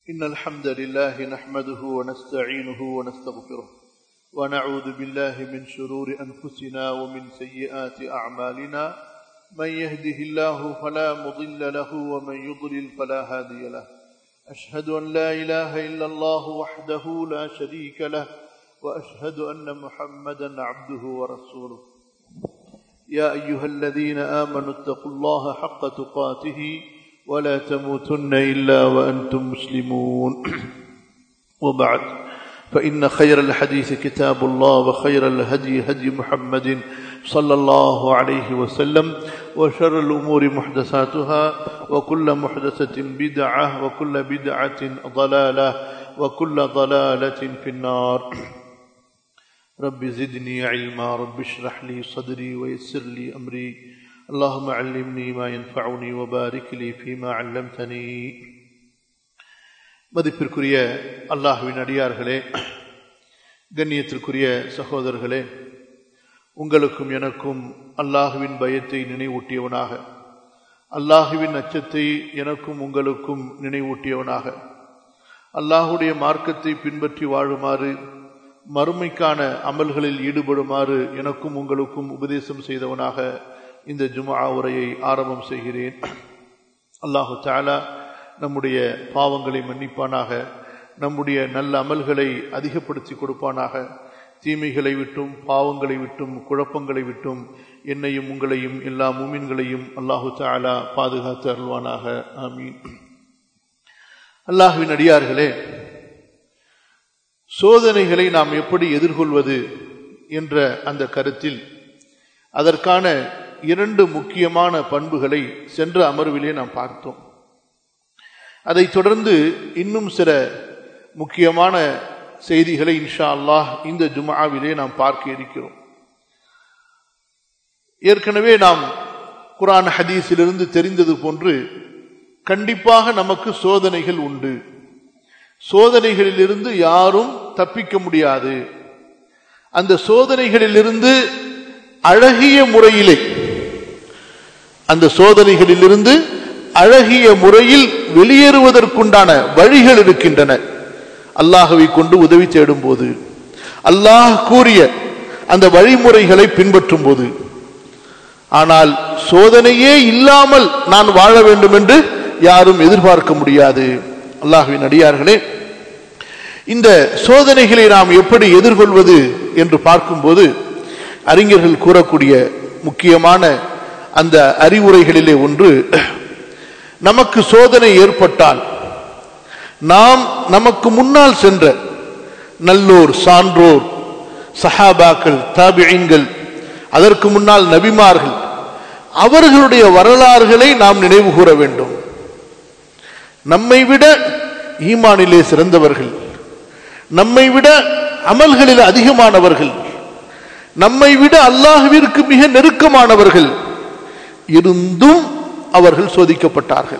إن الحمد لله نحمده ونستعينه ونستغفره ونعوذ بالله من شرور أنفسنا ومن سيئات أعمالنا من يهده الله فلا مضل له ومن يضلل فلا هادي له أشهد أن لا إله إلا الله وحده لا شريك له وأشهد أن محمدا عبده ورسوله يا أيها الذين آمنوا اتقوا الله حق تقاته ولا تموتن إلا وأنتم مسلمون وبعد فإن خير الحديث كتاب الله وخير الهدي هدي محمد صلى الله عليه وسلم وشر الأمور محدثاتها وكل محدثة بدعة وكل بدعة ضلالة وكل ضلالة في النار رب زدني علما رب اشرح لي صدري ويسر لي أمري اللهم علمني ما ينفعني وبارك لي فيما علمتني மதிப்பிற்குரிய அல்லாஹுவின் அடியார்களே கண்ணியத்திற்குரிய சகோதரர்களே உங்களுக்கும் எனக்கும் அல்லாஹுவின் பயத்தை நினைவூட்டியவனாக அல்லாஹுவின் அச்சத்தை எனக்கும் உங்களுக்கும் நினைவூட்டியவனாக அல்லாஹுடைய மார்க்கத்தை பின்பற்றி வாழுமாறு மறுமைக்கான அமல்களில் ஈடுபடுமாறு எனக்கும் உங்களுக்கும் உபதேசம் செய்தவனாக இந்த ஜுமா உரையை ஆரம்பம் செய்கிறேன் அல்லாஹு தாலா நம்முடைய பாவங்களை மன்னிப்பானாக நம்முடைய நல்ல அமல்களை அதிகப்படுத்தி கொடுப்பானாக தீமைகளை விட்டும் பாவங்களை விட்டும் குழப்பங்களை விட்டும் என்னையும் உங்களையும் எல்லா மூமின்களையும் அல்லாஹு தாலா பாதுகாத்து அருள்வானாக ஆமீன் அல்லாஹுவின் அடியார்களே சோதனைகளை நாம் எப்படி எதிர்கொள்வது என்ற அந்த கருத்தில் அதற்கான இரண்டு முக்கியமான பண்புகளை சென்ற அமர்விலே நாம் பார்த்தோம் அதைத் தொடர்ந்து இன்னும் சில முக்கியமான செய்திகளை இன்ஷா அல்லாஹ் இந்த ஜுமாவிலே நாம் பார்க்க இருக்கிறோம் ஏற்கனவே நாம் குரான் ஹதீஸிலிருந்து தெரிந்தது போன்று கண்டிப்பாக நமக்கு சோதனைகள் உண்டு சோதனைகளிலிருந்து யாரும் தப்பிக்க முடியாது அந்த சோதனைகளிலிருந்து அழகிய முறையிலே அந்த சோதனைகளிலிருந்து அழகிய முறையில் வெளியேறுவதற்குண்டான வழிகள் இருக்கின்றன அல்லாஹவை கொண்டு உதவி தேடும் போது அல்லாஹ் கூறிய அந்த வழிமுறைகளை பின்பற்றும் போது ஆனால் சோதனையே இல்லாமல் நான் வாழ வேண்டும் என்று யாரும் எதிர்பார்க்க முடியாது அல்லாஹுவின் அடியார்களே இந்த சோதனைகளை நாம் எப்படி எதிர்கொள்வது என்று பார்க்கும்போது அறிஞர்கள் கூறக்கூடிய முக்கியமான அந்த அறிவுரைகளிலே ஒன்று நமக்கு சோதனை ஏற்பட்டால் நாம் நமக்கு முன்னால் சென்ற நல்லோர் சான்றோர் சஹாபாக்கள் தாபியங்கள் அதற்கு முன்னால் நபிமார்கள் அவர்களுடைய வரலாறுகளை நாம் நினைவு கூற வேண்டும் நம்மை விட ஈமானிலே சிறந்தவர்கள் நம்மை விட அமல்களில் அதிகமானவர்கள் நம்மை விட அல்லாஹுவிற்கு மிக நெருக்கமானவர்கள் இருந்தும் அவர்கள் சோதிக்கப்பட்டார்கள்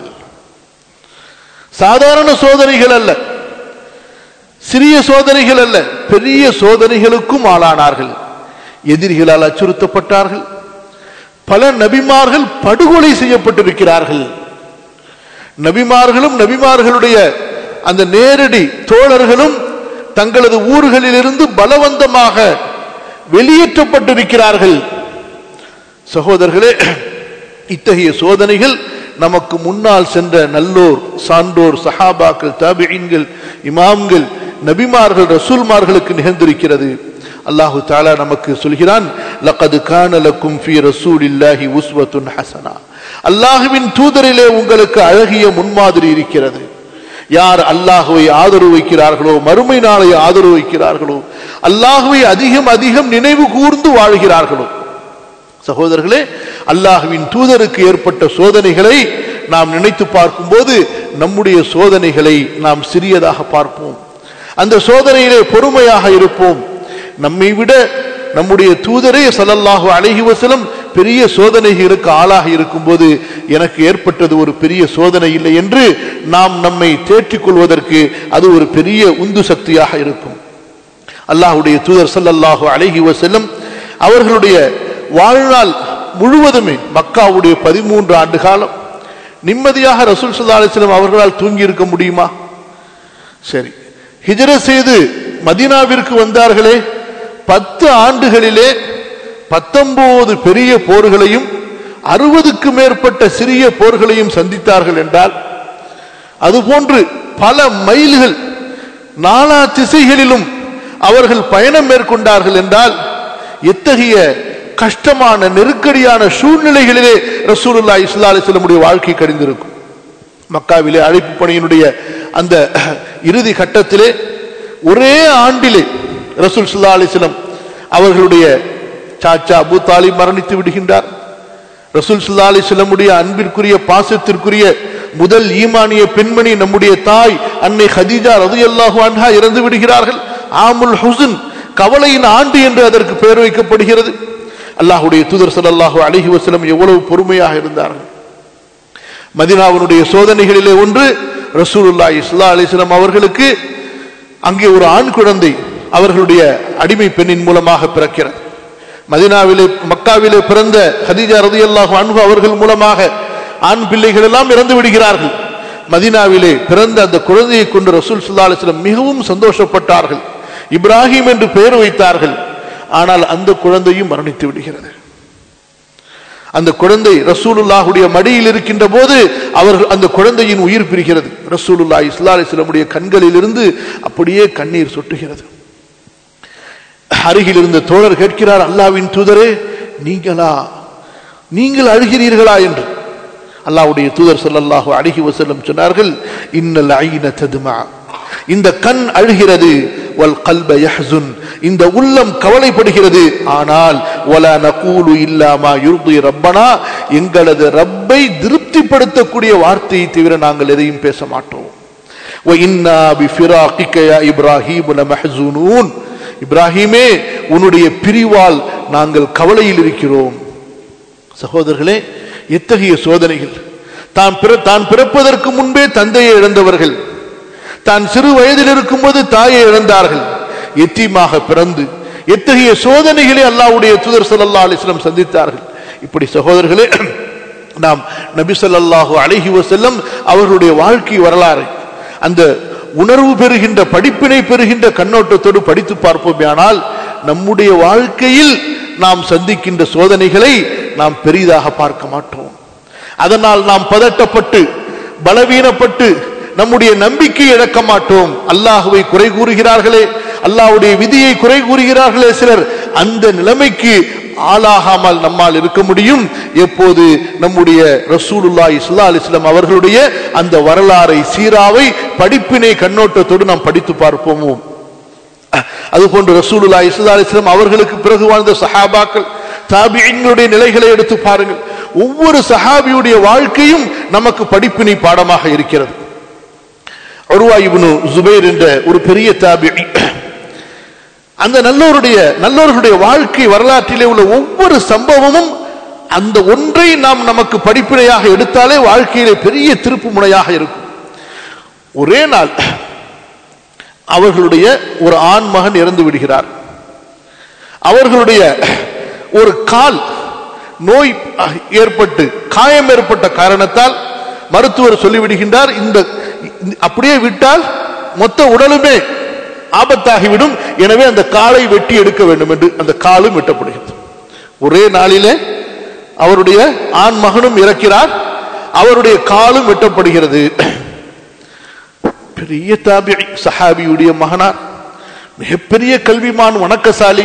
சாதாரண சோதனைகள் அல்ல சிறிய சோதனைகள் அல்ல பெரிய சோதனைகளுக்கும் ஆளானார்கள் எதிரிகளால் அச்சுறுத்தப்பட்டார்கள் பல நபிமார்கள் படுகொலை செய்யப்பட்டிருக்கிறார்கள் நபிமார்களும் நபிமார்களுடைய அந்த நேரடி தோழர்களும் தங்களது ஊர்களிலிருந்து பலவந்தமாக வெளியேற்றப்பட்டிருக்கிறார்கள் சகோதரர்களே இத்தகைய சோதனைகள் நமக்கு முன்னால் சென்ற நல்லோர் சான்றோர் சஹாபாக்கள் தாபியன்கள் இமாம்கள் நபிமார்கள் ரசூல்மார்களுக்கு நிகழ்ந்திருக்கிறது அல்லாஹு தாலா நமக்கு சொல்கிறான் லகது கானலக்கும் ஃபி ரசூலில்லாஹி உஸ்வத்துன் ஹசனா அல்லாஹுவின் தூதரிலே உங்களுக்கு அழகிய முன்மாதிரி இருக்கிறது யார் அல்லாஹுவை ஆதரவு வைக்கிறார்களோ மறுமை நாளை ஆதரவு வைக்கிறார்களோ அல்லாஹுவை அதிகம் அதிகம் நினைவு கூர்ந்து வாழ்கிறார்களோ சகோதரர்களே அல்லாஹுவின் தூதருக்கு ஏற்பட்ட சோதனைகளை நாம் நினைத்து பார்க்கும்போது நம்முடைய சோதனைகளை நாம் சிறியதாக பார்ப்போம் அந்த சோதனையிலே பொறுமையாக இருப்போம் நம்மை விட நம்முடைய தூதரே சல்லல்லாஹு அழகி வசலம் பெரிய சோதனைகளுக்கு ஆளாக இருக்கும்போது எனக்கு ஏற்பட்டது ஒரு பெரிய சோதனை இல்லை என்று நாம் நம்மை தேற்றிக் கொள்வதற்கு அது ஒரு பெரிய உந்து சக்தியாக இருக்கும் அல்லாஹுடைய தூதர் சல்லல்லாஹு அழகி வசலம் அவர்களுடைய வாழ்நாள் முழுவதுமே மக்காவுடைய பதிமூன்று ஆண்டு காலம் நிம்மதியாக ரசூல் சல்லா அலிஸ்லம் அவர்களால் தூங்கி இருக்க முடியுமா சரி ஹிஜர செய்து மதீனாவிற்கு வந்தார்களே பத்து ஆண்டுகளிலே பத்தொன்பது பெரிய போர்களையும் அறுபதுக்கு மேற்பட்ட சிறிய போர்களையும் சந்தித்தார்கள் என்றால் அதுபோன்று பல மைல்கள் நாலா திசைகளிலும் அவர்கள் பயணம் மேற்கொண்டார்கள் என்றால் எத்தகைய கஷ்டமான நெருக்கடியான சூழ்நிலைகளிலே ரசூலுல்லா இஸ்லா அலிஸ்லமுடைய வாழ்க்கை கடிந்திருக்கும் மக்காவிலே அழைப்பு பணியினுடைய அந்த இறுதி கட்டத்திலே ஒரே ஆண்டிலே ரசூல் சுல்லா அலிஸ்லம் அவர்களுடைய சாச்சா அபு தாலிப் மரணித்து விடுகின்றார் ரசூல் சுல்லா அலிஸ்லமுடைய அன்பிற்குரிய பாசத்திற்குரிய முதல் ஈமானிய பெண்மணி நம்முடைய தாய் அன்னை ஹதீஜா ரது அல்லாஹு அன்ஹா இறந்து விடுகிறார்கள் ஆமுல் ஹுசன் கவலையின் ஆண்டு என்று அதற்கு பெயர் வைக்கப்படுகிறது அல்லாஹுடைய தூதர் ஸல்லல்லாஹு அலைஹி வஸல்லம் எவ்வளவு பொறுமையாக இருந்தார்கள் மதினாவினுடைய சோதனைகளிலே ஒன்று ரசூலுல்லாஹி ஸல்லல்லாஹு அலைஹி வஸல்லம் அவர்களுக்கு அங்கே ஒரு ஆண் குழந்தை அவர்களுடைய அடிமை பெண்ணின் மூலமாக பிறக்கிறது மதினாவிலே மக்காவிலே பிறந்த ஹதீஜா ரதியல்லாஹு அன்ஹு அவர்கள் மூலமாக ஆண் பிள்ளைகள் எல்லாம் இறந்து விடுகிறார்கள் மதினாவிலே பிறந்த அந்த குழந்தையை கொண்டு ரசூல் ஸல்லல்லாஹு அலைஹி வஸல்லம் மிகவும் சந்தோஷப்பட்டார்கள் இப்ராஹிம் என்று பெயர் வைத்தார்கள் ஆனால் அந்த குழந்தையும் மரணித்து விடுகிறது அந்த குழந்தை ரசூலுல்லாஹுடைய மடியில் இருக்கின்ற போது அவர்கள் அந்த குழந்தையின் உயிர் பிரிகிறது ரசூலுல்லா இஸ்லா அலிஸ்லமுடைய கண்களில் இருந்து அப்படியே கண்ணீர் சொட்டுகிறது அருகில் இருந்த தோழர் கேட்கிறார் அல்லாவின் தூதரே நீங்களா நீங்கள் அழுகிறீர்களா என்று அல்லாவுடைய தூதர் ஸல்லல்லாஹு அலைஹி வஸல்லம் சொன்னார்கள் இன்னல் ஐன ததுமா இந்த கண் அழுகிறது வல் கல்ப யஹ்சுன் இந்த உள்ளம் கவலைப்படுகிறது ஆனால் வலா நகூலு இல்லாமா யுர்தி ரப்பனா எங்களது ரப்பை திருப்திப்படுத்தக்கூடிய வார்த்தையை தவிர நாங்கள் எதையும் பேச மாட்டோம் وَإِنَّا بِفِرَاقِكَ يَا إِبْرَاهِيمُ لَمَحْزُونُونَ இப்ராஹிமே உன்னுடைய பிரிவால் நாங்கள் கவலையில் இருக்கிறோம் சகோதரர்களே எத்தகைய சோதனைகள் தான் பிற தான் பிறப்பதற்கு முன்பே தந்தையை இழந்தவர்கள் தான் சிறு வயதில் இருக்கும்போது தாயை இழந்தார்கள் எத்தீமாக பிறந்து எத்தகைய சோதனைகளை அல்லாஹ்வுடைய தூதர் ஸல்லல்லாஹு அலைஹி வஸல்லம் சந்தித்தார்கள் இப்படி சகோதரர்களே நாம் நபி ஸல்லல்லாஹு அலைஹி வஸல்லம் அவர்களுடைய வாழ்க்கை வரலாறு அந்த உணர்வு பெறுகின்ற படிப்பினை பெறுகின்ற கண்ணோட்டத்தோடு படித்து பார்ப்போமேயானால் நம்முடைய வாழ்க்கையில் நாம் சந்திக்கின்ற சோதனைகளை நாம் பெரிதாக பார்க்க மாட்டோம் அதனால் நாம் பதட்டப்பட்டு பலவீனப்பட்டு நம்முடைய நம்பிக்கை இழக்க மாட்டோம் அல்லாஹுவை குறை கூறுகிறார்களே அல்லாஹ்வுடைய விதியை குறை கூறுகிறார்களே சிலர் அந்த நிலைமைக்கு ஆளாகாமல் நம்மால் இருக்க முடியும் எப்போது நம்முடைய ரசூலுல்லாஹி ஸல்லல்லாஹு அலைஹி வஸல்லம் அவர்களுடைய அந்த வரலாறை சீராவை படிப்பினை கண்ணோட்டத்தோடு நாம் படித்து பார்ப்போமோ அதுபோன்று ரசூலுல்லாஹி ஸல்லல்லாஹு அலைஹி வஸல்லம் அவர்களுக்கு பிறகு வாழ்ந்த சஹாபாக்கள் தாபியின்களுடைய நிலைகளை எடுத்து பாருங்கள் ஒவ்வொரு சஹாபியுடைய வாழ்க்கையும் நமக்கு படிப்பினை பாடமாக இருக்கிறது உருவா இப்னு ஜுபைர் என்ற ஒரு பெரிய தாபிஇ அந்த நல்லோருடைய நல்லோர்களுடைய வாழ்க்கை வரலாற்றிலே உள்ள ஒவ்வொரு சம்பவமும் அந்த ஒன்றை நாம் நமக்கு படிப்பினையாக எடுத்தாலே வாழ்க்கையிலே பெரிய திருப்பு முனையாக இருக்கும் ஒரே நாள் அவர்களுடைய ஒரு ஆண் மகன் இறந்து விடுகிறார் அவர்களுடைய ஒரு கால் நோய் ஏற்பட்டு காயம் ஏற்பட்ட காரணத்தால் மருத்துவர் சொல்லிவிடுகின்றார் இந்த அப்படியே விட்டால் மொத்த உடலுமே ஆபத்தாகிவிடும் எனவே அந்த காலை வெட்டி எடுக்க வேண்டும் என்று அந்த காலும் வெட்டப்படுகிறது ஒரே நாளிலே அவருடைய ஆண் மகனும் இறக்கிறார் அவருடைய காலும் வெட்டப்படுகிறது பெரிய தாபி சஹாபியுடைய மகனார் மிகப்பெரிய கல்விமான் வணக்கசாலி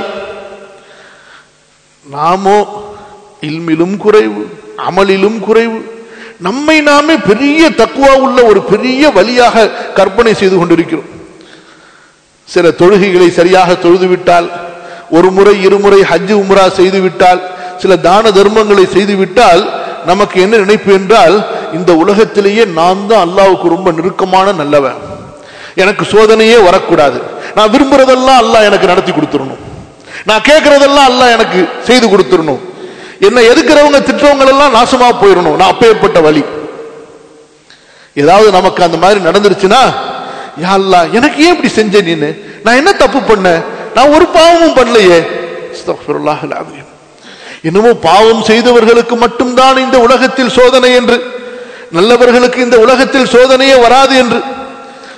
நாமோ இல்மிலும் குறைவு அமலிலும் குறைவு நம்மை நாமே பெரிய தக்குவா உள்ள ஒரு பெரிய வழியாக கற்பனை செய்து கொண்டிருக்கிறோம் சில தொழுகைகளை சரியாக தொழுது விட்டால் ஒரு முறை இருமுறை ஹஜ் உம்ரா செய்து விட்டால் சில தான தர்மங்களை செய்து விட்டால் நமக்கு என்ன நினைப்பு என்றால் இந்த உலகத்திலேயே நான் தான் அல்லாவுக்கு ரொம்ப நெருக்கமான நல்லவன் எனக்கு சோதனையே வரக்கூடாது நான் விரும்புறதெல்லாம் அல்லாஹ் எனக்கு நடத்தி கொடுத்துடணும் நான் கேட்கறதெல்லாம் அல்லாஹ் எனக்கு செய்து கொடுத்துடணும் என்ன எதுக்குறவங்க திட்டவங்க எல்லாம் நாசமா போயிடணும் நான் அப்பேற்பட்ட வழி ஏதாவது நமக்கு அந்த மாதிரி நடந்துருச்சுன்னா யா அல்லாஹ் எனக்கு ஏன் இப்படி செஞ்ச நீனு நான் என்ன தப்பு பண்ண நான் ஒரு பாவமும் பண்ணலையே அஸ்தக்ஃபிருல்லாஹ் அல்-அஸீம். என்னமோ பாவம் செய்தவர்களுக்கு மட்டும்தான் இந்த உலகத்தில் சோதனை என்று நல்லவர்களுக்கு இந்த உலகத்தில் சோதனையே வராது என்று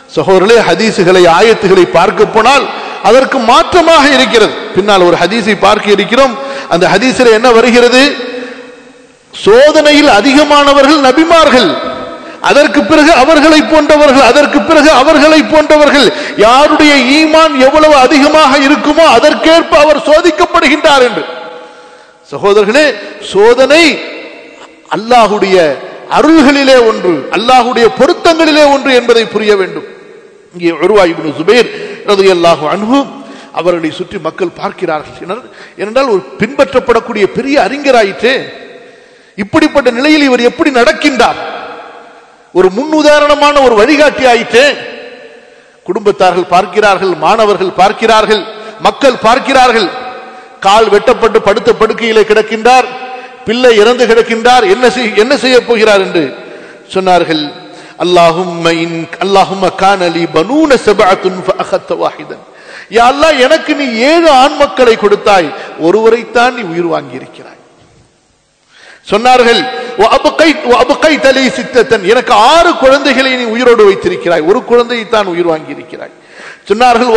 சகோதரர்களே ஹதீசுகளை ஆயத்துகளை பார்க்க போனால் அதற்கு மாற்றமாக இருக்கிறது பின்னால் ஒரு ஹதீஸை பார்க்க இருக்கிறோம் அந்த ஹதீஸில் என்ன வருகிறது சோதனையில் அதிகமானவர்கள் நபிமார்கள் அதற்கு பிறகு அவர்களை போன்றவர்கள் அதற்கு பிறகு அவர்களை போன்றவர்கள் யாருடைய ஈமான் எவ்வளவு அதிகமாக இருக்குமோ அதற்கேற்ப அவர் சோதிக்கப்படுகின்றார் என்று சகோதரர்களே சோதனை அல்லாஹுடைய அருள்களிலே ஒன்று அல்லாஹுடைய பொருத்தங்களிலே ஒன்று என்பதை புரிய வேண்டும் இங்கே உருவாயிபின் சுபேர் ரதையல்லாஹு அன்பு அவர்களை சுற்றி மக்கள் பார்க்கிறார்கள் ஏனென்றால் ஒரு பின்பற்றப்படக்கூடிய பெரிய அறிஞராயிற்றே இப்படிப்பட்ட நிலையில் இவர் எப்படி நடக்கின்றார் ஒரு முன்னுதாரணமான ஒரு வழிகாட்டி ஆயிற்றே குடும்பத்தார்கள் பார்க்கிறார்கள் மாணவர்கள் பார்க்கிறார்கள் மக்கள் பார்க்கிறார்கள் கால் வெட்டப்பட்டு படுத்த படுக்கையிலே கிடக்கின்றார் பிள்ளை இறந்து கிடக்கின்றார் என்ன செய் என்ன செய்ய போகிறார் என்று சொன்னார்கள் அல்லாஹும் அல்லாஹும் கானலி பனூன சபாத்துன் அகத்த வாஹிதன் யா அல்லாஹ் எனக்கு நீ ஏழு ஆண் மக்களை கொடுத்தாய் ஒருவரைத்தான் நீ உயிர் வாங்கி இருக்கிறாய் சொன்னார்கள் எனக்கு ஆறு குழந்தைகளை நீ உயிரோடு வைத்திருக்கிறாய் ஒரு குழந்தையை தான் உயிர் வாங்கி இருக்கிறாய் சொன்னார்கள்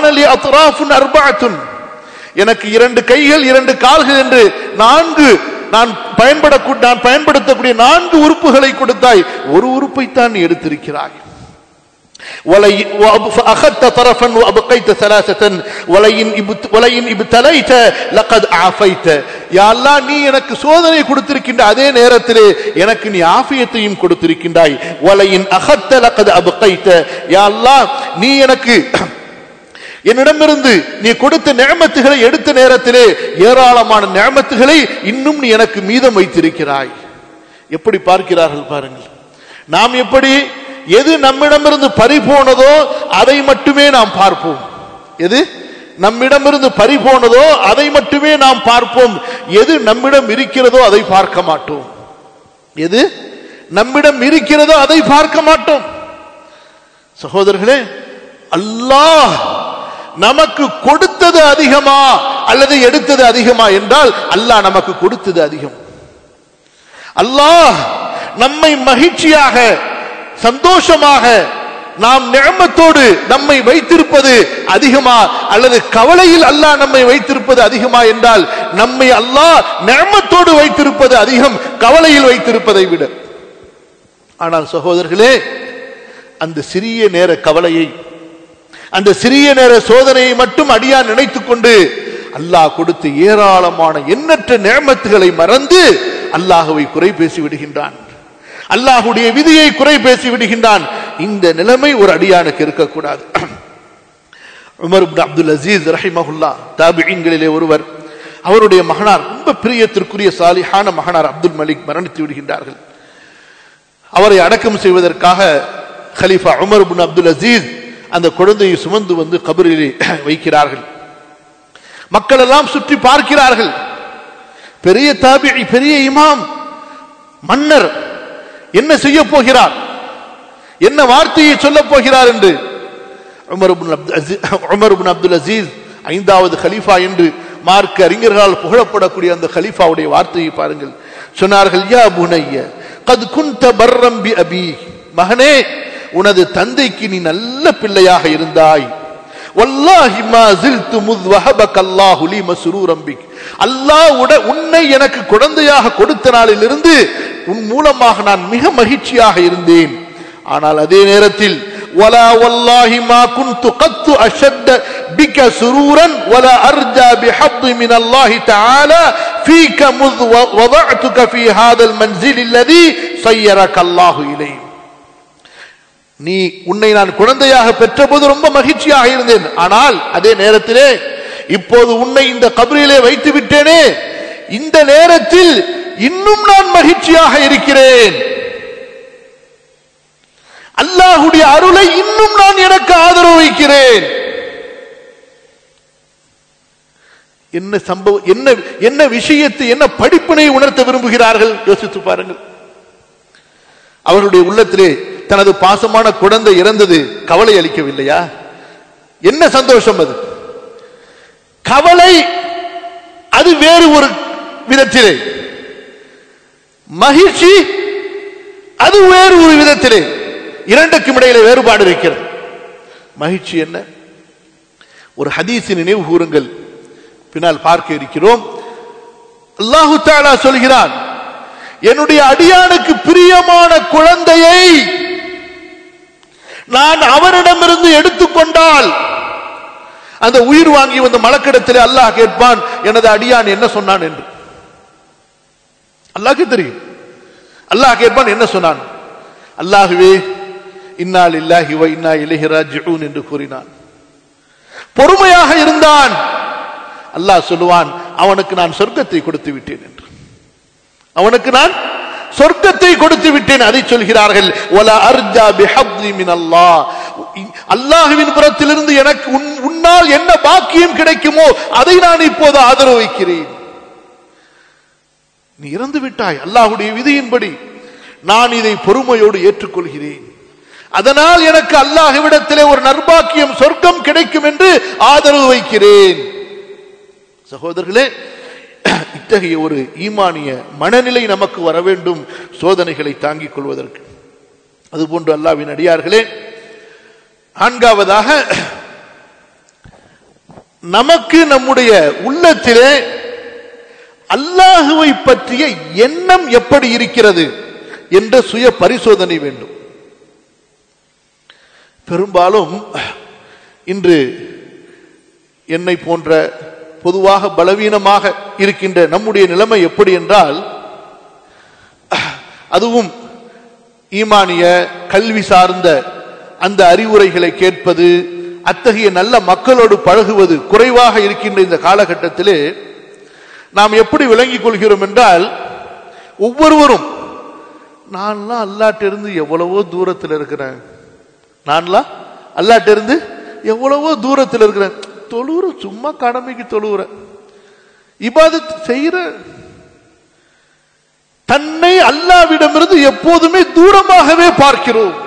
எனக்கு இரண்டு கைகள் இரண்டு கால்கள் என்று நான்கு நான் பயன்படக்கூடிய நான் பயன்படுத்தக்கூடிய நான்கு உறுப்புகளை கொடுத்தாய் ஒரு உறுப்பை தான் எடுத்திருக்கிறாய் أخذت طرفا وأبقيت ثلاثة ولئن ولئن ابتليت لقد عافيت يا الله நீ எனக்கு சோதனை கொடுத்திருக்கின்ற அதே நேரத்திலே எனக்கு நீ ஆஃபியத்தையும் கொடுத்திருக்கின்றாய் வலையின் அகத்த லக்கது அபுக்கைத்த யா அல்லாஹ் நீ எனக்கு என்னிடமிருந்து நீ கொடுத்த நியமத்துகளை எடுத்த நேரத்திலே ஏராளமான நியமத்துகளை இன்னும் நீ எனக்கு மீதம் வைத்திருக்கிறாய் எப்படி பார்க்கிறார்கள் பாருங்கள் நாம் எப்படி எது நம்மிடமிருந்து பறி போனதோ அதை மட்டுமே நாம் பார்ப்போம் எது நம்மிடமிருந்து பறி போனதோ அதை மட்டுமே நாம் பார்ப்போம் எது நம்மிடம் இருக்கிறதோ அதை பார்க்க மாட்டோம் எது நம்மிடம் இருக்கிறதோ அதை பார்க்க மாட்டோம் சகோதரர்களே அல்லாஹ் நமக்கு கொடுத்தது அதிகமா அல்லது எடுத்தது அதிகமா என்றால் அல்லாஹ் நமக்கு கொடுத்தது அதிகம் அல்லாஹ் நம்மை மகிழ்ச்சியாக சந்தோஷமாக நாம் நிழமத்தோடு நம்மை வைத்திருப்பது அதிகமா அல்லது கவலையில் அல்லாஹ் நம்மை வைத்திருப்பது அதிகமா என்றால் நம்மை அல்லாஹ் நிழமத்தோடு வைத்திருப்பது அதிகம் கவலையில் வைத்திருப்பதை விட ஆனால் சகோதரர்களே அந்த சிறிய நேர கவலையை அந்த சிறிய நேர சோதனையை மட்டும் அடியா நினைத்துக் கொண்டு அல்லாஹ் கொடுத்த ஏராளமான எண்ணற்ற நேமத்துகளை மறந்து அல்லாஹுவை குறை பேசி விடுகின்றான் அல்லாஹுடைய விதியை குறை பேசி விடுகின்றான் இந்த நிலைமை ஒரு அடியானுக்கு இருக்கக்கூடாது உமர் அப்துல் அசீஸ் ரஹிமஹுல்லா தாபிகளிலே ஒருவர் அவருடைய மகனார் ரொம்ப பிரியத்திற்குரிய சாலிஹான மகனார் அப்துல் மலிக் மரணித்து விடுகின்றார்கள் அவரை அடக்கம் செய்வதற்காக ஹலீஃபா உமர் பின் அப்துல் அசீஸ் அந்த குழந்தையை சுமந்து வந்து கபரிலே வைக்கிறார்கள் மக்கள் எல்லாம் சுற்றி பார்க்கிறார்கள் பெரிய தாபி பெரிய இமாம் மன்னர் என்ன செய்ய போகிறார் என்ன வார்த்தையை சொல்ல போகிறார் என்று உமர் அப்துல் அசீஸ் ஐந்தாவது ஹலீஃபா என்று மார்க்க அறிஞர்களால் புகழப்படக்கூடிய அந்த ஹலீஃபாவுடைய வார்த்தையை பாருங்கள் சொன்னார்கள் யா புனைய கது குந்த பர்ரம்பி அபி மகனே உனது தந்தைக்கு நீ நல்ல பிள்ளையாக இருந்தாய் வல்லாஹி மா ஜில்து முத் வஹபக அல்லாஹு லி மஸ்ரூரம் பிக் அல்லாஹ் உட உன்னை எனக்கு குழந்தையாக கொடுத்த நாளிலிருந்து உன் மூலமாக நான் மிக மகிழ்ச்சியாக இருந்தேன் ஆனால் அதே நேரத்தில் ولا والله ما كنت قط أشد بك سرورا ولا أرجى بحظ من الله تعالى فيك مذ وضعتك في هذا المنزل الذي صيرك الله إليه நீ உன்னை நான் குழந்தையாக பெற்றபோது ரொம்ப மகிழ்ச்சியாக இருந்தேன் ஆனால் அதே நேரத்திலே இப்போது உன்னை இந்த கபரிலே வைத்து விட்டேனே இந்த நேரத்தில் இன்னும் நான் மகிழ்ச்சியாக இருக்கிறேன் அல்லாஹுடைய அருளை இன்னும் நான் எனக்கு ஆதரவு வைக்கிறேன் என்ன சம்பவம் என்ன என்ன விஷயத்தை என்ன படிப்பினை உணர்த்த விரும்புகிறார்கள் யோசித்து பாருங்கள் அவருடைய உள்ளத்திலே தனது பாசமான குழந்தை இறந்தது கவலை அளிக்கவில்லையா என்ன சந்தோஷம் அது கவலை அது வேறு ஒரு விதத்திலே மகிழ்ச்சி அது வேறு ஒரு விதத்திலே இரண்டுக்கும் இடையில வேறுபாடு இருக்கிறது மகிழ்ச்சி என்ன ஒரு ஹதீஸின் நினைவு கூறுங்கள் பின்னால் பார்க்க இருக்கிறோம் அல்லாஹு தாலா சொல்கிறான் என்னுடைய அடியானுக்கு பிரியமான குழந்தையை நான் அவரிடமிருந்து எடுத்துக்கொண்டால் அந்த உயிர் வாங்கி வந்த மலக்கிடத்தில் அல்லாஹ் கேட்பான் எனது அடியான் என்ன சொன்னான் என்று அல்லாஹ்க்கு தெரியும் அல்லாஹ் கேட்பான் என்ன சொன்னான் அல்லாஹுவே இன்னால் இல்லாஹி வ இன்னா இலைஹி ராஜிஊன் என்று கூறினான் பொறுமையாக இருந்தான் அல்லாஹ் சொல்லுவான் அவனுக்கு நான் சொர்க்கத்தை கொடுத்து விட்டேன் என்று அவனுக்கு நான் சொர்க்கத்தை கொடுத்து விட்டேன் அதை சொல்கிறார்கள் ஒல அர்ஜா பிஹப்தி மின் அல்லாஹ் அல்லாஹுவின் புறத்திலிருந்து எனக்கு உன்- உன்னால் என்ன பாக்கியம் கிடைக்குமோ அதை நான் இப்போது ஆதரவு வைக்கிறேன் நீ இறந்து விட்டாய் அல்லாஹுடைய விதியின்படி நான் இதை பொறுமையோடு ஏற்றுக்கொள்கிறேன் அதனால் எனக்கு அல்லாஹ்விடத்திலே ஒரு நற்பாக்கியம் சொர்க்கம் கிடைக்கும் என்று ஆதரவு வைக்கிறேன் சகோதரர்களே இத்தகைய ஒரு ஈமானிய மனநிலை நமக்கு வர வேண்டும் சோதனைகளை தாங்கிக் கொள்வதற்கு அதுபோன்று அல்லாவின் அடியார்களே நான்காவதாக நமக்கு நம்முடைய உள்ளத்திலே அல்லாஹுவை பற்றிய எண்ணம் எப்படி இருக்கிறது என்ற சுய பரிசோதனை வேண்டும் பெரும்பாலும் இன்று என்னை போன்ற பொதுவாக பலவீனமாக இருக்கின்ற நம்முடைய நிலைமை எப்படி என்றால் அதுவும் ஈமானிய கல்வி சார்ந்த அந்த அறிவுரைகளை கேட்பது அத்தகைய நல்ல மக்களோடு பழகுவது குறைவாக இருக்கின்ற இந்த காலகட்டத்திலே நாம் எப்படி விளங்கிக் கொள்கிறோம் என்றால் ஒவ்வொருவரும் நான்லாம் அல்லாட்டிருந்து எவ்வளவோ தூரத்தில் இருக்கிறேன் நான்லாம் அல்லாட்டிருந்து எவ்வளவோ தூரத்தில் இருக்கிறேன் தொழுவுற சும்மா கடமைக்கு தொழுவுற இபாதத் செய்யற தன்னை அல்லாவிடமிருந்து எப்போதுமே தூரமாகவே பார்க்கிறோம்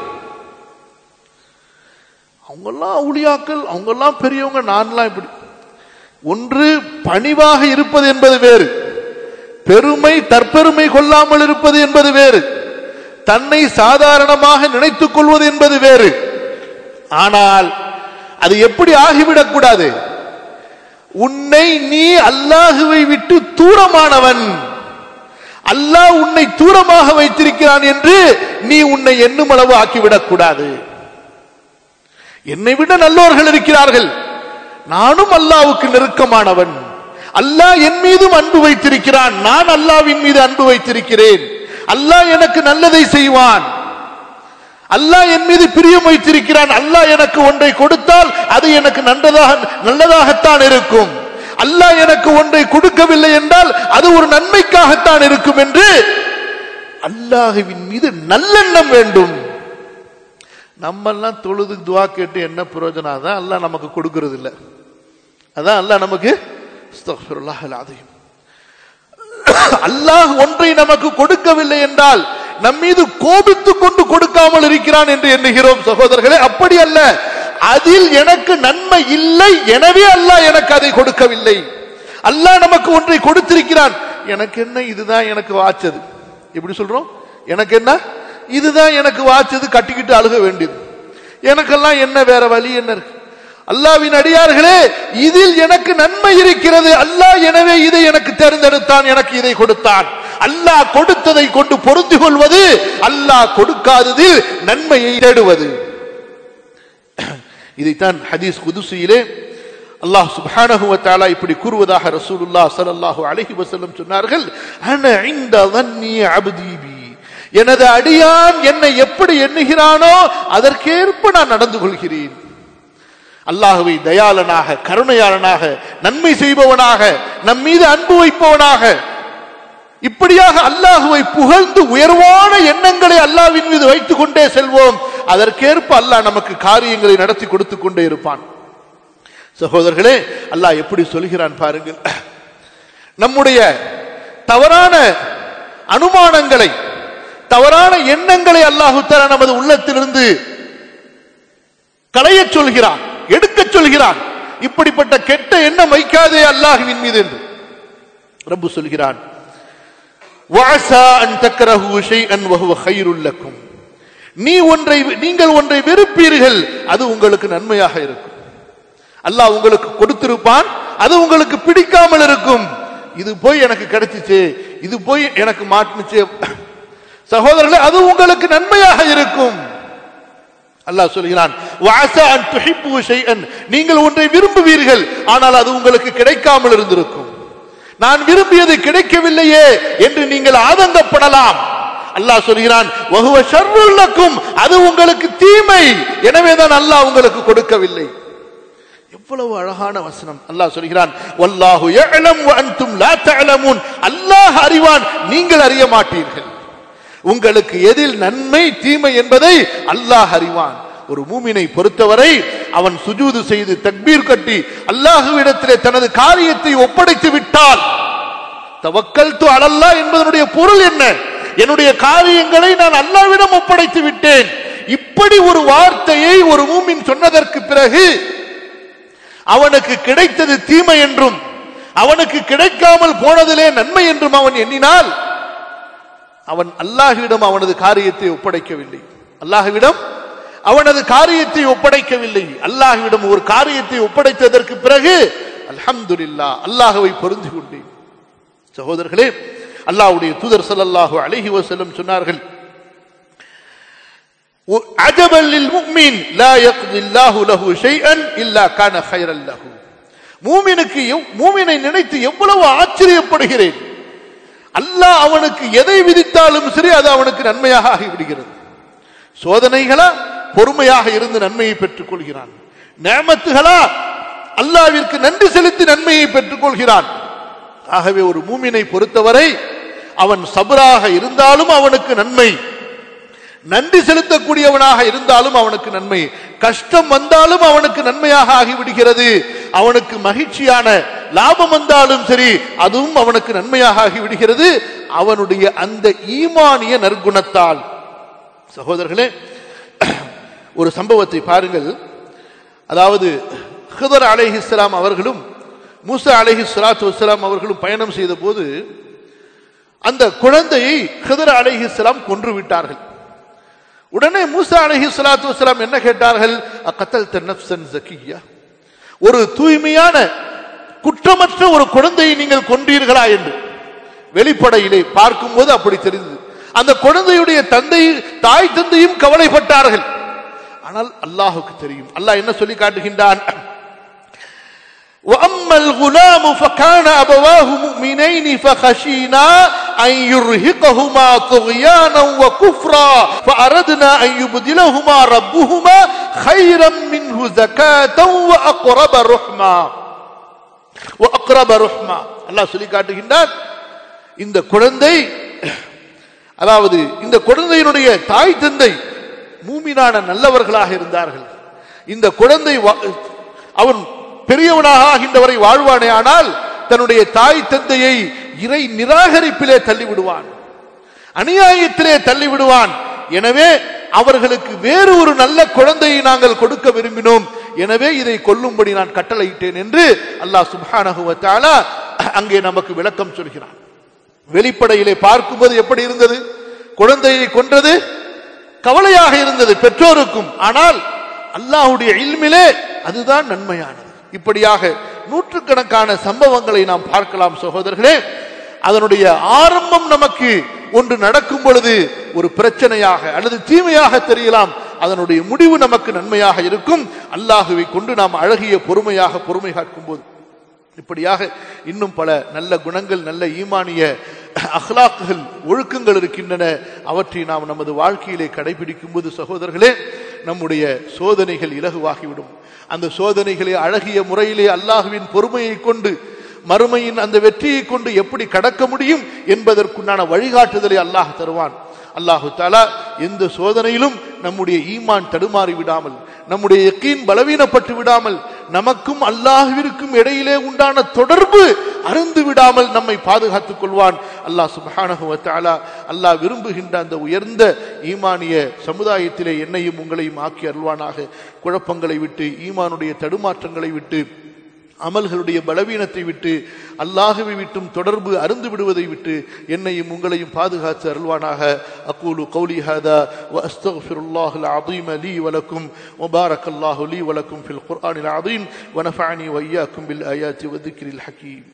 அவங்கெல்லாம் அவுளியாக்கள் அவங்கெல்லாம் பெரியவங்க நான்லாம் இப்படி ஒன்று பணிவாக இருப்பது என்பது வேறு பெருமை தற்பெருமை கொள்ளாமல் இருப்பது என்பது வேறு தன்னை சாதாரணமாக நினைத்துக் கொள்வது என்பது வேறு ஆனால் அது எப்படி ஆகிவிடக் கூடாது உன்னை நீ அல்லாஹுவை விட்டு தூரமானவன் அல்லாஹ் உன்னை தூரமாக வைத்திருக்கிறான் என்று நீ உன்னை எண்ணும் அளவு ஆக்கிவிடக் கூடாது என்னை விட நல்லோர்கள் இருக்கிறார்கள் நானும் அல்லாவுக்கு நெருக்கமானவன் அல்லாஹ் என் மீதும் அன்பு வைத்திருக்கிறான் நான் அல்லாவின் மீது அன்பு வைத்திருக்கிறேன் அல்லாஹ் எனக்கு நல்லதை செய்வான் அல்லாஹ் என் மீது பிரியம் வைத்திருக்கிறான் அல்லாஹ் எனக்கு ஒன்றை கொடுத்தால் அது எனக்கு நல்லதாக நல்லதாகத்தான் இருக்கும் அல்லாஹ் எனக்கு ஒன்றை கொடுக்கவில்லை என்றால் அது ஒரு நன்மைக்காகத்தான் இருக்கும் என்று அல்லாஹுவின் மீது நல்லெண்ணம் வேண்டும் நம்மெல்லாம் தொழுது துவா கேட்டு என்ன பிரயோஜனம் அதான் அல்லாஹ் நமக்கு கொடுக்கிறது இல்ல அதான் அல்லாஹ் நமக்கு அஸ்தக்ஃபிருல்லாஹ் அல்-அஸீம். அல்லாஹ் ஒன்றை நமக்கு கொடுக்கவில்லை என்றால் நம் மீது கோபித்துக் கொண்டு கொடுக்காமல் இருக்கிறான் என்று எண்ணுகிறோம் சகோதரர்களே அப்படி அல்ல அதில் எனக்கு நன்மை இல்லை எனவே அல்லாஹ் எனக்கு அதை கொடுக்கவில்லை அல்லாஹ் நமக்கு ஒன்றை கொடுத்திருக்கிறான் எனக்கு என்ன இதுதான் எனக்கு வாச்சது எப்படி சொல்றோம் எனக்கு என்ன இதுதான் எனக்கு வாச்சது கட்டிக்கிட்டு அழுக வேண்டியது எனக்கெல்லாம் என்ன வேற வழி என்ன இருக்கு அல்லாவின் அடியார்களே இதில் எனக்கு நன்மை இருக்கிறது அல்லாஹ் எனவே இதை எனக்கு தேர்ந்தெடுத்தான் எனக்கு இதை கொடுத்தான் அல்லாஹ் கொடுத்ததை கொண்டு பொருந்தி கொள்வது அல்லாஹ் கொடுக்காததில் நன்மையை தேடுவது இதைத்தான் ஹதீஸ் குதுசியிலே அல்லாஹ் சுப்ஹானஹு வ தஆலா இப்படி கூறுவதாக ரசூலுல்லாஹ் ஸல்லல்லாஹு அலைஹி வஸல்லம் சொன்னார்கள் அன இன்த ظني அப்தி பி எனது அடியான் என்னை எப்படி எண்ணுகிறானோ அதற்கேற்ப நான் நடந்து கொள்கிறேன் அல்லாஹுவை தயாளனாக கருணையாளனாக நன்மை செய்பவனாக நம் மீது அன்பு வைப்பவனாக இப்படியாக அல்லாஹுவை புகழ்ந்து உயர்வான எண்ணங்களை அல்லாஹ்வின் மீது வைத்துக் கொண்டே செல்வோம் அதற்கேற்ப அல்லாஹ் நமக்கு காரியங்களை நடத்தி கொடுத்து கொண்டே இருப்பான் சகோதரர்களே அல்லாஹ் எப்படி சொல்கிறான் பாருங்கள் நம்முடைய தவறான அனுமானங்களை தவறான எண்ணங்களை அல்லாஹு தஆலா நமது உள்ளத்திலிருந்து களையச் சொல்கிறான் எடுக்கச் சொல்கிறான் இப்படிப்பட்ட கெட்ட எண்ணம் வைக்காதே அல்லாஹுவின் மீது என்று ரப்பு சொல்கிறான் وَعَسَىٰ أَن تَكْرَهُوا شَيْئًا وَهُوَ خَيْرٌ لَكُمْ நீ ஒன்றை நீங்கள் ஒன்றை வெறுப்பீர்கள் அது உங்களுக்கு நன்மையாக இருக்கும் அல்லாஹ் உங்களுக்கு கொடுத்திருப்பான் அது உங்களுக்கு பிடிக்காமல் இருக்கும் இது போய் எனக்கு கிடைச்சிச்சு இது போய் எனக்கு மாட்டுச்சு சகோதரர்களே அது உங்களுக்கு நன்மையாக இருக்கும் அல்லாஹ் சொல்கிறான் "வஅஸா அன் துஹிப்பு ஷைஅன்." நீங்கள் ஒன்றை விரும்புவீர்கள் ஆனால் அது உங்களுக்கு கிடைக்காமல் இருந்திருக்கும் நான் விரும்பியது கிடைக்கவில்லையே என்று நீங்கள் ஆதங்கப்படலாம் அல்லாஹ் சொல்கிறான் "வஹுவ ஷர்ருல் லக்கும்." அது உங்களுக்கு தீமை எனவேதான் அல்லாஹ் உங்களுக்கு கொடுக்கவில்லை எவ்வளவு அழகான வசனம் அல்லாஹ் சொல்கிறான் வல்லாஹு யஅலம் வ அன்தும் லா தஅலமூன் அல்லாஹ் அறிவான் நீங்கள் அறிய மாட்டீர்கள் உங்களுக்கு எதில் நன்மை தீமை என்பதை அல்லாஹ் அறிவான் ஒரு மூமினை பொறுத்தவரை அவன் சுஜூது செய்து தக்பீர் கட்டி அல்லாஹுவிடத்திலே தனது காரியத்தை ஒப்படைத்து விட்டால் தவக்கல் து அலல்லா என்பதனுடைய பொருள் என்ன என்னுடைய காரியங்களை நான் அல்லாவிடம் ஒப்படைத்து விட்டேன் இப்படி ஒரு வார்த்தையை ஒரு மூமின் சொன்னதற்கு பிறகு அவனுக்கு கிடைத்தது தீமை என்றும் அவனுக்கு கிடைக்காமல் போனதிலே நன்மை என்றும் அவன் எண்ணினால் அவன் அல்லாஹ்விடம் அவனது காரியத்தை ஒப்படைக்கவில்லை அல்லாஹ்விடம் அவனது காரியத்தை ஒப்படைக்கவில்லை அல்லாஹ்விடம் ஒரு காரியத்தை ஒப்படைத்ததற்கு பிறகு அல்ஹம்துலில்லாஹ் அல்லாஹ்வை பொருந்து கொண்டேன் சகோதரர்களே அல்லாஹ்வுடைய தூதர் ஸல்லல்லாஹு அலைஹி வஸல்லம் சொன்னார்கள் عجبا للمؤمن لا يقضي الله له شيئا الا كان خيرا له மூமினுக்கு எவ்- மூமினை நினைத்து எவ்வளவு ஆச்சரியப்படுகிறேன் அல்லாஹ் அவனுக்கு எதை விதித்தாலும் சரி அது அவனுக்கு நன்மையாக ஆகிவிடுகிறது சோதனைகளா பொறுமையாக இருந்து நன்மையை பெற்றுக் கொள்கிறான் நேமத்துகளா அல்லாவிற்கு நன்றி செலுத்தி நன்மையை பெற்றுக் கொள்கிறான் ஆகவே ஒரு மூமினை பொறுத்தவரை அவன் சபராக இருந்தாலும் அவனுக்கு நன்மை நன்றி செலுத்தக்கூடியவனாக இருந்தாலும் அவனுக்கு நன்மை கஷ்டம் வந்தாலும் அவனுக்கு நன்மையாக ஆகிவிடுகிறது அவனுக்கு மகிழ்ச்சியான லாபம் வந்தாலும் சரி அதுவும் அவனுக்கு நன்மையாக ஆகிவிடுகிறது அவனுடைய அந்த ஈமானிய நற்குணத்தால் சகோதரர்களே ஒரு சம்பவத்தை பாருங்கள் அதாவது ஹிதர் அலைஹிஸ்ஸலாம் அவர்களும் மூசா அலைஹி ஸலாத்து வஸ்ஸலாம் அவர்களும் பயணம் செய்த போது அந்த குழந்தையை ஹிதர் அலைஹிஸ்ஸலாம் கொன்று விட்டார்கள் உடனே மூசா அலைஹி ஸலாத்து வஸ்ஸலாம் என்ன கேட்டார்கள் அகத்தல் நஃப்ஸன் ஜக்கியா ஒரு தூய்மையான குற்றமற்ற ஒரு குழந்தையை நீங்கள் கொன்றீர்களா என்று வெளிப்படையிலே பார்க்கும்போது அப்படி தெரிந்தது அந்த குழந்தையுடைய தந்தை தாய் தந்தையும் கவலைப்பட்டார்கள் ஆனால் அல்லாஹுக்கு தெரியும் அல்லாஹ் என்ன சொல்லி காட்டுகின்றான் وأما الغلام فكان أبواه مؤمنين فخشينا أن يرهقهما طغيانا وكفرا فأردنا أن يبدلهما ربهما خيرا منه زكاة وأقرب رحما وأقرب رحما الله சொல்லி காட்டுகின்றார் இந்த குழந்தை அதாவது இந்த குழந்தையினுடைய தாய் தந்தை மூமினான நல்லவர்களாக இருந்தார்கள் இந்த குழந்தை வா- அவன் பெரியவனாக ஆகின்றவரை வாழ்வானே ஆனால் தன்னுடைய தாய் தந்தையை இறை நிராகரிப்பிலே தள்ளிவிடுவான் அநியாயத்திலே தள்ளிவிடுவான் எனவே அவர்களுக்கு வேறு ஒரு நல்ல குழந்தையை நாங்கள் கொடுக்க விரும்பினோம் எனவே இதை கொல்லும்படி நான் கட்டளையிட்டேன் என்று அல்லாஹ் சுப்ஹானஹு வ தஆலா அங்கே நமக்கு விளக்கம் சொல்கிறான் வெளிப்படையிலே பார்க்கும்போது எப்படி இருந்தது குழந்தையை கொன்றது கவலையாக இருந்தது பெற்றோருக்கும் ஆனால் அல்லாஹ்வுடைய இல்மிலே அதுதான் நன்மையானது இப்படியாக நூற்றுக்கணக்கான சம்பவங்களை நாம் பார்க்கலாம் சகோதரர்களே அதனுடைய ஆரம்பம் நமக்கு ஒன்று நடக்கும் பொழுது ஒரு பிரச்சனையாக அல்லது தீமையாக தெரியலாம் அதனுடைய முடிவு நமக்கு நன்மையாக இருக்கும் அல்லாஹுவை கொண்டு நாம் அழகிய பொறுமையாக பொறுமை காக்கும் போது இப்படியாக இன்னும் பல நல்ல குணங்கள் நல்ல ஈமானிய அஹ்லாக்குகள் ஒழுக்கங்கள் இருக்கின்றன அவற்றை நாம் நமது வாழ்க்கையிலே கடைபிடிக்கும் போது சகோதரர்களே நம்முடைய சோதனைகள் இலகுவாகிவிடும் அந்த சோதனைகளை அழகிய முறையிலே அல்லாஹுவின் பொறுமையை கொண்டு மறுமையின் அந்த வெற்றியை கொண்டு எப்படி கடக்க முடியும் என்பதற்குண்டான வழிகாட்டுதலை அல்லாஹ் தருவான் அல்லாஹு தாலா எந்த சோதனையிலும் நம்முடைய ஈமான் தடுமாறி விடாமல் நம்முடைய யக்கீன் பலவீனப்பட்டு விடாமல் நமக்கும் அல்லாஹ்விற்கும் இடையிலே உண்டான தொடர்பு அருந்து விடாமல் நம்மை பாதுகாத்துக் கொள்வான் அல்லாஹ் சுப்ஹானஹு வ தஆலா அல்லாஹ் விரும்புகின்ற அந்த உயர்ந்த ஈமானிய சமுதாயத்திலே என்னையும் உங்களையும் ஆக்கி அருள்வானாக குழப்பங்களை விட்டு ஈமானுடைய தடுமாற்றங்களை விட்டு அமல்களுடைய பலவீனத்தை விட்டு அல்லாஹுவை விட்டும் தொடர்பு அருந்து விடுவதை விட்டு என்னையும் உங்களையும் பாதுகாத்து அருள்வானாக அக்கூலு கௌலி ஹாதா وأستغفر الله العظيم لي ولكم وبارك الله لي ولكم في القرآن العظيم ونفعني وإياكم بالآيات والذكر الحكيم